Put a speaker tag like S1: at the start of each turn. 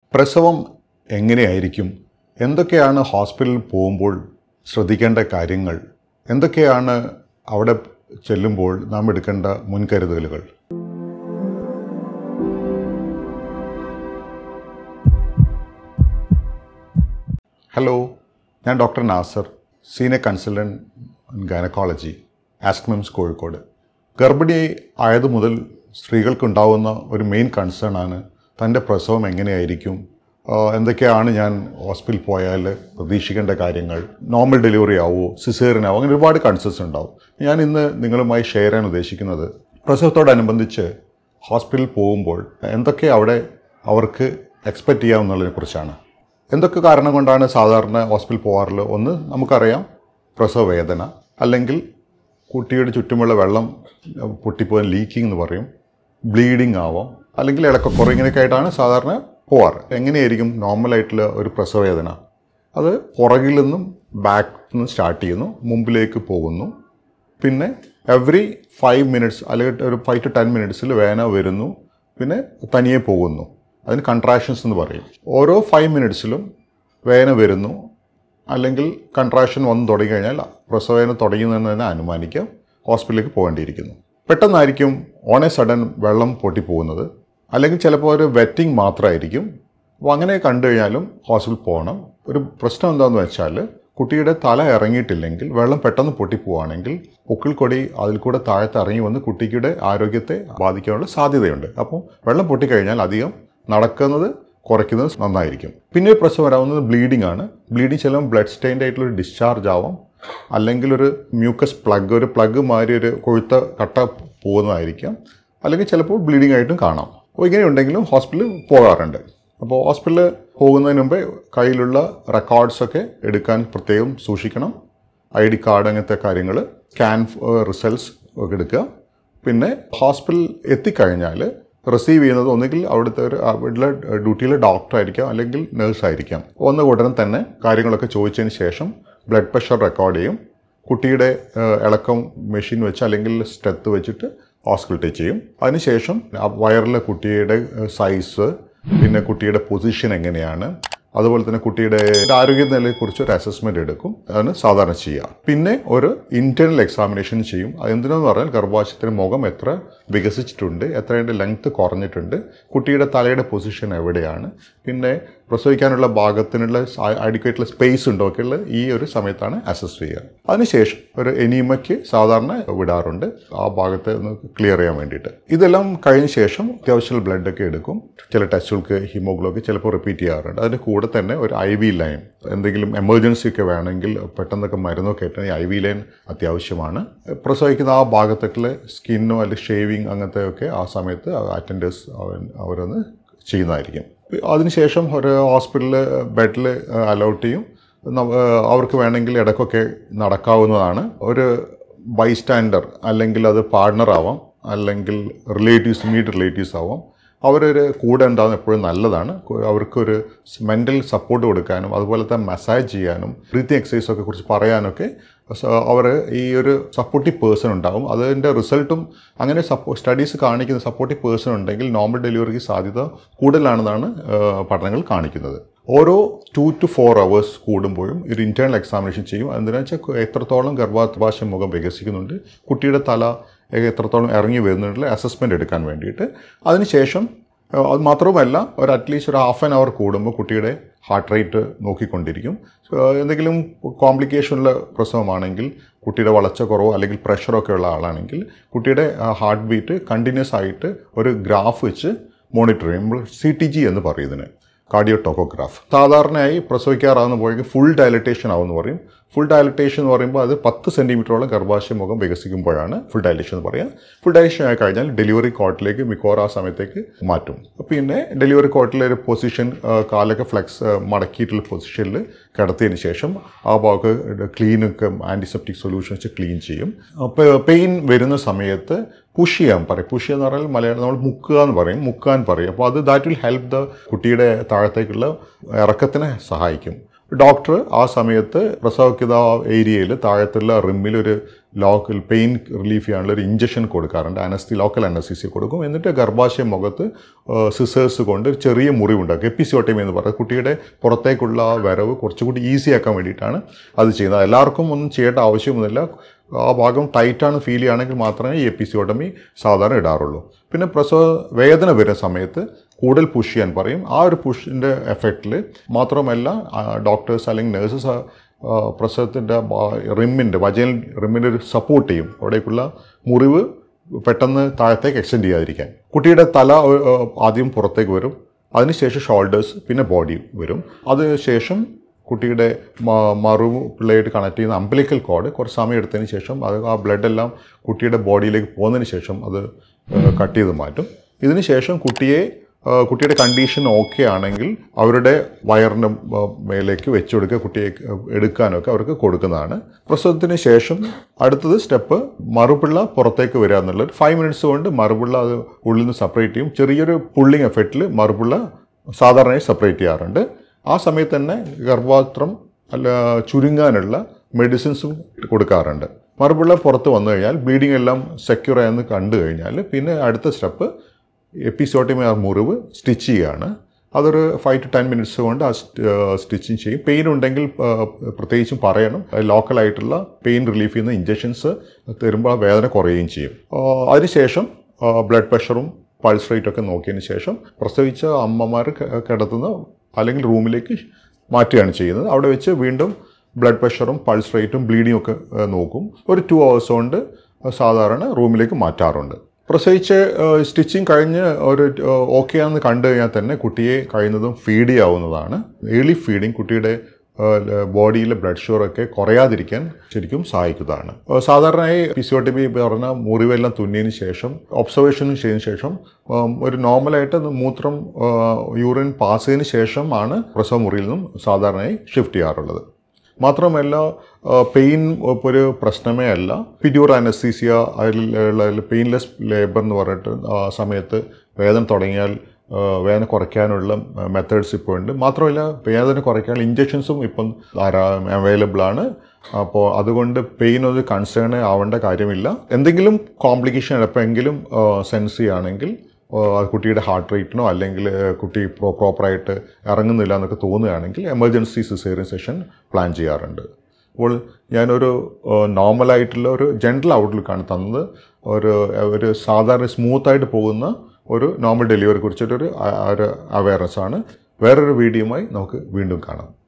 S1: പ്രസവം എങ്ങനെയായിരിക്കും എന്തൊക്കെയാണ് ഹോസ്പിറ്റലിൽ പോകുമ്പോൾ ശ്രദ്ധിക്കേണ്ട കാര്യങ്ങൾ എന്തൊക്കെയാണ് അവിടെ ചെല്ലുമ്പോൾ നാം എടുക്കേണ്ട മുൻകരുതലുകൾ ഹലോ ഞാൻ doctor Nasar senior consultant in gynaecology ആസ്ക്മിംസ് കോഴിക്കോട് ഗർഭിണി ആയതു മുതൽ സ്ത്രീകൾക്കുണ്ടാവുന്ന ഒരു മെയിൻ കൺസേൺ ആണ് തൻ്റെ പ്രസവം എങ്ങനെയായിരിക്കും ആ, എന്തൊക്കെയാണ് ഞാൻ ഹോസ്പിറ്റലിൽ പോയാൽ പ്രതീക്ഷിക്കേണ്ട കാര്യങ്ങൾ നോർമൽ ഡെലിവറി ആവുമോ സിസേറിനാവോ അങ്ങനെ ഒരുപാട് കൺസേൺസ് ഉണ്ടാവും ഞാൻ ഇന്ന് നിങ്ങളുമായി ഷെയർ ചെയ്യാൻ ഉദ്ദേശിക്കുന്നത് പ്രസവത്തോടനുബന്ധിച്ച് ഹോസ്പിറ്റലിൽ പോകുമ്പോൾ എന്തൊക്കെ അവിടെ അവർക്ക് എക്സ്പെക്റ്റ് ചെയ്യാമെന്നുള്ളതിനെ കുറിച്ചാണ് എന്തൊക്കെ കാരണം കൊണ്ടാണ് സാധാരണ ഹോസ്പിറ്റലിൽ പോകാറുള്ളത് ഒന്ന് നമുക്കറിയാം പ്രസവ വേദന അല്ലെങ്കിൽ കുട്ടിയുടെ ചുറ്റുമുള്ള വെള്ളം പൊട്ടിപ്പോകാൻ ലീക്കിംഗ് എന്ന് പറയും ബ്ലീഡിങ് ആവാം അല്ലെങ്കിൽ ഇളക്കക്കുറ ഇങ്ങനെയൊക്കെ ആയിട്ടാണ് സാധാരണ പോവാറ് എങ്ങനെയായിരിക്കും നോർമലായിട്ടുള്ള ഒരു പ്രസവ വേദന അത് പുറകിൽ നിന്നും ബാക്ക് നിന്ന് സ്റ്റാർട്ട് ചെയ്യുന്നു മുമ്പിലേക്ക് പോകുന്നു പിന്നെ എവറി ഫൈവ് മിനിറ്റ്സ് അല്ലെങ്കിൽ ഒരു ഫൈവ് ടു ടെൻ മിനിറ്റ്സിൽ വേന വരുന്നു പിന്നെ തനിയെ പോകുന്നു അതിന് കൺട്രാക്ഷൻസ് എന്ന് പറയും ഓരോ ഫൈവ് മിനിറ്റ്സിലും വേന വരുന്നു അല്ലെങ്കിൽ കൺട്രാക്ഷൻ വന്ന് തുടങ്ങി കഴിഞ്ഞാൽ പ്രസവവേദന തുടങ്ങുന്നതെന്ന് തന്നെ അനുമാനിക്കാം ഹോസ്പിറ്റലിലേക്ക് പോകേണ്ടിയിരിക്കുന്നു പെട്ടെന്നായിരിക്കും ഓൺ എ സഡൻ വെള്ളം പൊട്ടിപ്പോകുന്നത് അല്ലെങ്കിൽ ചിലപ്പോൾ ഒരു വെറ്റിംഗ് മാത്രമായിരിക്കും അപ്പോൾ അങ്ങനെ കണ്ടു കഴിഞ്ഞാലും ഹോസ്പിറ്റലിൽ പോകണം ഒരു പ്രശ്നം എന്താണെന്ന് വെച്ചാൽ കുട്ടിയുടെ തല ഇറങ്ങിയിട്ടില്ലെങ്കിൽ വെള്ളം പെട്ടെന്ന് പൊട്ടിപ്പോവുകയാണെങ്കിൽ പൊക്കിൾക്കൊടി അതിൽ കൂടെ താഴത്ത് ഇറങ്ങി വന്ന് കുട്ടിയുടെ ആരോഗ്യത്തെ ബാധിക്കാനുള്ള സാധ്യതയുണ്ട് അപ്പോൾ വെള്ളം പൊട്ടിക്കഴിഞ്ഞാൽ അധികം നടക്കുന്നത് കുറയ്ക്കുന്നത് നന്നായിരിക്കും പിന്നെ പ്രശ്നം വരാവുന്നത് ബ്ലീഡിംഗ് ആണ് ബ്ലീഡിങ് ചിലപ്പോൾ ബ്ലഡ് സ്റ്റെയിൻഡ് ആയിട്ടുള്ള ഒരു ഡിസ്ചാർജ് ആവാം അല്ലെങ്കിൽ ഒരു മ്യൂക്കസ് പ്ലഗ് ഒരു പ്ലഗ് മാതിരി ഒരു കൊഴുത്ത കട്ട പോകുന്നതായിരിക്കാം അല്ലെങ്കിൽ ചിലപ്പോൾ ബ്ലീഡിംഗ് ആയിട്ടും കാണാം അപ്പോൾ ഇങ്ങനെ ഉണ്ടെങ്കിലും ഹോസ്പിറ്റലിൽ പോകാറുണ്ട് അപ്പോൾ ഹോസ്പിറ്റലിൽ പോകുന്നതിന് മുമ്പേ കയ്യിലുള്ള റെക്കോർഡ്സൊക്കെ എടുക്കാൻ പ്രത്യേകം സൂക്ഷിക്കണം ഐ ഡി കാർഡ് അങ്ങനത്തെ കാര്യങ്ങൾ സ്കാൻ റിസൾട്ട്സ് ഒക്കെ എടുക്കുക പിന്നെ ഹോസ്പിറ്റലിൽ എത്തിക്കഴിഞ്ഞാൽ റിസീവ് ചെയ്യുന്നത് ഒന്നുകിൽ അവിടുത്തെ ഒരു അവിടുത്തെ ഡ്യൂട്ടിയിലെ ഡോക്ടർ ആയിരിക്കാം അല്ലെങ്കിൽ നേഴ്സ് ആയിരിക്കാം വന്ന ഉടനെ തന്നെ കാര്യങ്ങളൊക്കെ ചോദിച്ചതിന് ശേഷം ബ്ലഡ് പ്രഷർ റെക്കോർഡ് ചെയ്യും കുട്ടിയുടെ ഏഹ്, ഇളക്കം മെഷീൻ വെച്ച് അല്ലെങ്കിൽ സ്റ്റെത്ത് വെച്ചിട്ട് ഹോസ്പിറ്റൽ ചെയ്യും അതിനുശേഷം ആ വയറിലെ കുട്ടിയുടെ സൈസ് പിന്നെ കുട്ടിയുടെ പൊസിഷൻ എങ്ങനെയാണ് അതുപോലെ തന്നെ കുട്ടിയുടെ ആരോഗ്യനിലയെക്കുറിച്ച് ഒരു അസസ്മെന്റ് എടുക്കും അതാണ് സാധാരണ ചെയ്യുക പിന്നെ ഒരു ഇന്റേണൽ എക്സാമിനേഷൻ ചെയ്യും അതെന്തിനെന്ന് പറഞ്ഞാൽ ഗർഭാശയത്തിന്റെ മുഖം എത്ര വികസിച്ചിട്ടുണ്ട് എത്ര അതിൻ്റെ ലെങ്ത് കുറഞ്ഞിട്ടുണ്ട് കുട്ടിയുടെ തലയുടെ പൊസിഷൻ എവിടെയാണ് പിന്നെ പ്രസവിക്കാനുള്ള ഭാഗത്തിനുള്ള അഡിക്വേറ്റുള്ള സ്പേസ് ഉണ്ടോ ഒക്കെയുള്ള ഈ ഒരു സമയത്താണ് അസസ് ചെയ്യുക അതിനുശേഷം ഒരു എനിമയ്ക്ക് സാധാരണ വിടാറുണ്ട് ആ ഭാഗത്ത് ഒന്ന് ക്ലിയർ ചെയ്യാൻ വേണ്ടിയിട്ട് ഇതെല്ലാം കഴിഞ്ഞ ശേഷം അത്യാവശ്യം ബ്ലഡ് ഒക്കെ എടുക്കും ചില ടെസ്റ്റുകൾക്ക് ഹിമോഗ്ലോബിൻ ചിലപ്പോൾ റിപ്പീറ്റ് ചെയ്യാറുണ്ട് അതിൻ്റെ കൂടെ തന്നെ ഒരു ഐ വി ലൈൻ എന്തെങ്കിലും എമർജൻസി ഒക്കെ വേണമെങ്കിൽ പെട്ടെന്നൊക്കെ മരുന്നൊക്കെ ഇട്ടാൽ ഐ വി ലൈൻ അത്യാവശ്യമാണ് പ്രസവിക്കുന്ന ആ ഭാഗത്തൊക്കെ സ്കിന്നോ അല്ലെങ്കിൽ ഷേവിങ് അങ്ങനത്തെ ഒക്കെ ആ സമയത്ത് അറ്റൻഡേഴ്സ് അവരൊന്ന് ചെയ്യുന്നതായിരിക്കും അതിനുശേഷം ഒരു ഹോസ്പിറ്റലിൽ ബെഡിൽ അലൗട്ട് ചെയ്യും ന- ഏഹ് അവർക്ക് വേണമെങ്കിൽ ഇടയ്ക്കൊക്കെ നടക്കാവുന്നതാണ് ഒരു ബൈസ്റ്റാൻഡർ അല്ലെങ്കിൽ അത് പാർട്ണർ ആവാം അല്ലെങ്കിൽ റിലേറ്റീവ്സ് ഇമ്മീഡിയറ്റ് റിലേറ്റീവ്സ് ആവാം അവരൊരു കൂടെ ഉണ്ടാകുന്ന എപ്പോഴും നല്ലതാണ് കു- അവർക്കൊരു മെൻ്റൽ സപ്പോർട്ട് കൊടുക്കാനും അതുപോലെ തന്നെ മസാജ് ചെയ്യാനും ബ്രീത്തിങ് എക്സസൈസൊക്കെ കുറിച്ച് പറയാനൊക്കെ അവർ ഈ ഒരു സപ്പോർട്ടീവ് പേഴ്സൺ ഉണ്ടാവും അതിൻ്റെ റിസൾട്ടും അങ്ങനെ സപ്പോ സ്റ്റഡീസ് കാണിക്കുന്ന സപ്പോർട്ടീവ് പേഴ്സൺ ഉണ്ടെങ്കിൽ നോർമൽ ഡെലിവറിക്ക് സാധ്യത കൂടുതലാണെന്നാണ് ഏഹ്, പഠനങ്ങൾ കാണിക്കുന്നത് ഓരോ ടു ടു ഫോർ അവേഴ്സ് കൂടുമ്പോഴും ഒരു ഇൻറ്റേർണൽ എക്സാമിനേഷൻ ചെയ്യും എന്തിനാ വെച്ചാൽ എത്രത്തോളം ഗർഭാശയ മുഖം വികസിക്കുന്നുണ്ട് കുട്ടിയുടെ തല എത്രത്തോളം ഇറങ്ങി വരുന്നുണ്ട് അസസ്മെൻ്റ് എടുക്കാൻ വേണ്ടിയിട്ട് അതിനുശേഷം ഏഹ്, അത് മാത്രവുമല്ല ഒരു അറ്റ്ലീസ്റ്റ് ഒരു ഹാഫ് ആൻ അവർ കൂടുമ്പോൾ കുട്ടിയുടെ ഹാർട്ട് റേറ്റ് നോക്കിക്കൊണ്ടിരിക്കും ഏഹ്, എന്തെങ്കിലും കോംപ്ലിക്കേഷനുള്ള പ്രസവമാണെങ്കിൽ കുട്ടിയുടെ വളർച്ച കുറവോ അല്ലെങ്കിൽ പ്രഷറോ ഒക്കെ ഉള്ള ആളാണെങ്കിൽ കുട്ടിയുടെ ഹാർട്ട് ബീറ്റ് കണ്ടിന്യൂസ് ആയിട്ട് ഒരു ഗ്രാഫ് വെച്ച് മോണിറ്റർ ചെയ്യും നമ്മൾ സി ടി ജി എന്ന് പറയും ഇതിന് കാർഡിയോ ടോക്കോഗ്രാഫ് സാധാരണയായി പ്രസവിക്കാറാകുന്ന പോയെങ്കിൽ ഫുൾ ഡയലറ്റേഷൻ ആവുമെന്ന് പറയും ഫുൾ ഡയലറ്റേഷൻ എന്ന് പറയുമ്പോൾ അത് പത്ത് സെൻറ്റിമീറ്ററോളം ഗർഭാശയ മുഖം വികസിക്കുമ്പോഴാണ് ഫുൾ ഡയലറ്റേഷൻ എന്ന് പറയുക ഫുൾ ഡയലറ്റേഷൻ ആയി കഴിഞ്ഞാൽ ഡെലിവറി കോട്ടിലേക്ക് മിക്കവാറും ആ സമയത്തേക്ക് മാറ്റും പിന്നെ ഡെലിവറി കോട്ടിലെ ഒരു പൊസിഷൻ കാലൊക്കെ ഫ്ലെക്സ് മടക്കിയിട്ടുള്ള പൊസിഷനിൽ കിടത്തിയതിന് ശേഷം ആ ഭാഗത്ത് ക്ലീനൊക്കെ ആൻറ്റിസെപ്റ്റിക് സൊല്യൂഷൻ വെച്ച് ക്ലീൻ ചെയ്യും അപ്പോൾ പെയിൻ വരുന്ന സമയത്ത് പുഷ് ചെയ്യാൻ പറയും പുഷ് എന്ന് പറഞ്ഞാൽ മലയാളം നമ്മൾ മുക്കുക എന്ന് പറയും മുക്കാൻ പറയും അപ്പോൾ അത് ദാറ്റ് വിൽ ഹെൽപ്പ് ദ കുട്ടിയുടെ താഴത്തേക്കുള്ള ഇറക്കത്തിനെ സഹായിക്കും ഡോക്ടർ ആ സമയത്ത് പ്രസവക്കിത ഏരിയയിൽ താഴത്തുള്ള റിമ്മിൽ ഒരു ലോക്കൽ പെയിൻ റിലീഫ് ചെയ്യാനുള്ള ഒരു ഇഞ്ചക്ഷൻ കൊടുക്കാറുണ്ട് അനസ്തി ലോക്കൽ അനസ്തീസിയ കൊടുക്കും എന്നിട്ട് ഗർഭാശയ മുഖത്ത് സിസേഴ്സ് കൊണ്ട് ഒരു ചെറിയ മുറിവുണ്ടാക്കും എപ്പിസിയോട്ടമി എന്ന് പറയുന്നത് കുട്ടിയുടെ പുറത്തേക്കുള്ള ആ വരവ് കുറച്ചുകൂടി ഈസി ആക്കാൻ വേണ്ടിയിട്ടാണ് അത് ചെയ്യുന്നത് എല്ലാവർക്കും ഒന്നും ചെയ്യേണ്ട ആവശ്യമൊന്നുമില്ല ആ ഭാഗം ടൈറ്റാണ് ഫീൽ ചെയ്യുകയാണെങ്കിൽ മാത്രമേ ഈ എപ്പിസിയോട്ടമി സാധാരണ ഇടാറുള്ളൂ പിന്നെ പ്രസവ വേദന വരുന്ന സമയത്ത് കൂടുതൽ പുഷ് ചെയ്യാൻ പറയും ആ ഒരു പുഷിൻ്റെ എഫക്റ്റിൽ മാത്രമല്ല ഡോക്ടേഴ്സ് അല്ലെങ്കിൽ നേഴ്സസ് പ്രസവത്തിൻ്റെ റിമ്മിൻ്റെ വജൽ റിമ്മിൻ്റെ ഒരു സപ്പോർട്ട് ചെയ്യും അവിടേക്കുള്ള മുറിവ് പെട്ടെന്ന് താഴത്തേക്ക് എക്സ്റ്റെൻഡ് ചെയ്യാതിരിക്കാൻ കുട്ടിയുടെ തല ഏഹ്, ആദ്യം പുറത്തേക്ക് വരും അതിനുശേഷം ഷോൾഡേഴ്സ് പിന്നെ ബോഡി വരും അതിനുശേഷം കുട്ടിയുടെ മ- മറുവ് പിള്ളയായിട്ട് കണക്ട് ചെയ്യുന്ന അംബലിക്കൽ കോഡ് കുറച്ച് സമയം എടുത്തതിന് ശേഷം അത് ആ ബ്ലഡ് എല്ലാം കുട്ടിയുടെ ബോഡിയിലേക്ക് പോകുന്നതിന് ശേഷം അത് കട്ട് ചെയ്ത് മാറ്റും ഇതിന് ശേഷം കുട്ടിയെ ആ, കുട്ടിയുടെ കണ്ടീഷൻ ഓക്കെ ആണെങ്കിൽ അവരുടെ വയറിൻ്റെ ആ, മേലേക്ക് വെച്ച് കൊടുക്കുക കുട്ടിയെ എടുക്കാനൊക്കെ അവർക്ക് കൊടുക്കുന്നതാണ് പ്രസവത്തിന് ശേഷം അടുത്തത് സ്റ്റെപ്പ് മറുപിള്ള പുറത്തേക്ക് വരിക എന്നുള്ളത് ഫൈവ് മിനിറ്റ്സ് കൊണ്ട് മറുപിള്ള അത് ഉള്ളിൽ നിന്ന് സെപ്പറേറ്റ് ചെയ്യും ചെറിയൊരു പുള്ളിങ് എഫക്റ്റിൽ മറുപിള്ള സാധാരണയായി സെപ്പറേറ്റ് ചെയ്യാറുണ്ട് ആ സമയത്ത് തന്നെ ഗർഭാത്രം അല്ല ചുരുങ്ങാനുള്ള മെഡിസിൻസും കൊടുക്കാറുണ്ട് മറുപിള്ള പുറത്ത് വന്നു കഴിഞ്ഞാൽ ബ്ലീഡിംഗ് എല്ലാം സെക്യൂർ ആയെന്ന് കണ്ടു കഴിഞ്ഞാൽ പിന്നെ അടുത്ത സ്റ്റെപ്പ് എപ്പിസോട്ടിമി ആ മുറിവ് സ്റ്റിച്ച് ചെയ്യുകയാണ് അതൊരു ഫൈവ് ടു ടെൻ മിനിറ്റ്സ് കൊണ്ട് ആ സ്റ്റിച്ചിങ് ചെയ്യും പെയിൻ ഉണ്ടെങ്കിൽ ആ, പ്രത്യേകിച്ചും പറയണം ലോക്കലായിട്ടുള്ള പെയിൻ റിലീഫ് ചെയ്യുന്ന ഇഞ്ചക്ഷൻസ് തരുമ്പോൾ ആ വേദന കുറയുകയും ചെയ്യും ആ, അതിനുശേഷം ബ്ലഡ് പ്രഷറും പൾസ് റേറ്റ് ഒക്കെ നോക്കിയതിന് ശേഷം പ്രസവിച്ച അമ്മമാർ ക- കിടത്തുന്ന അല്ലെങ്കിൽ റൂമിലേക്ക് മാറ്റുകയാണ് ചെയ്യുന്നത് അവിടെ വെച്ച് വീണ്ടും ബ്ലഡ് പ്രഷറും പൾസ് റേറ്റും ബ്ലീഡിങ്ങും ഒക്കെ ഏഹ്, നോക്കും ഒരു ടു അവേഴ്സ് കൊണ്ട് സാധാരണ റൂമിലേക്ക് മാറ്റാറുണ്ട് പ്രസവിച്ച് സ്റ്റിച്ചിങ് കഴിഞ്ഞ് ഒരു ഓക്കെ ആണെന്ന് കണ്ടു കഴിഞ്ഞാൽ തന്നെ കുട്ടിയെ കഴിയുന്നതും ഫീഡ് ചെയ്യാവുന്നതാണ് ഏർലി ഫീഡിങ് കുട്ടിയുടെ ബോഡിയിലെ ബ്ലഡ് ഷുഗർ ഒക്കെ കുറയാതിരിക്കാൻ ശരിക്കും സഹായിക്കുന്നതാണ് ഏഹ് സാധാരണയായി പിസിയോട്ടിബി പറഞ്ഞ മുറിവെല്ലാം തുന്നിയതിന് ശേഷം ഒബ്സർവേഷനും ചെയ്തതിന് ശേഷം ഉം, ഒരു നോർമലായിട്ട് മൂത്രം യൂറിൻ പാസ് ചെയ്തതിന് ശേഷമാണ് പ്രസവ മുറിയിൽ നിന്നും സാധാരണയായി ഷിഫ്റ്റ് ചെയ്യാറുള്ളത് മാത്രമല്ല പെയിൻ ഒരു പ്രശ്നമേ അല്ല പിഡ്യൂർ അനസ്തീസിയ അതിലുള്ള പെയിൻലെസ് ലേബർ എന്ന് പറഞ്ഞിട്ട് ആ സമയത്ത് വേദന തുടങ്ങിയാൽ ആ, വേദന കുറയ്ക്കാനുള്ള മെത്തേഡ്സ് ഇപ്പോൾ ഉണ്ട് മാത്രമല്ല വേദന കുറയ്ക്കാനുള്ള ഇഞ്ചക്ഷൻസും ഇപ്പം അവൈലബിൾ ആണ് അപ്പോൾ അതുകൊണ്ട് പെയിൻ ഒരു കൺസേൺ ആവേണ്ട കാര്യമില്ല എന്തെങ്കിലും കോംപ്ലിക്കേഷൻ എപ്പോഴെങ്കിലും സെൻസ് ചെയ്യുകയാണെങ്കിൽ ആ, കുട്ടിയുടെ ഹാർട്ട് റേറ്റിനോ അല്ലെങ്കിൽ ആ, കുട്ടി പ്രോ പ്രോപ്പറായിട്ട് ഇറങ്ങുന്നില്ല എന്നൊക്കെ തോന്നുകയാണെങ്കിൽ എമർജൻസി സിസേറിയൻ സെഷൻ പ്ലാൻ ചെയ്യാറുണ്ട് അപ്പോൾ ഞാനൊരു നോർമലായിട്ടുള്ള ഒരു ജനറൽ ഔട്ട്ലുക്കാണ് തന്നത് ഒരു ഒരു സാധാരണ സ്മൂത്തായിട്ട് പോകുന്ന ഒരു നോർമൽ ഡെലിവറി കുറിച്ചിട്ടൊരു അവയർനെസ് ആണ് വേറൊരു വീഡിയോയുമായി നമുക്ക് വീണ്ടും കാണാം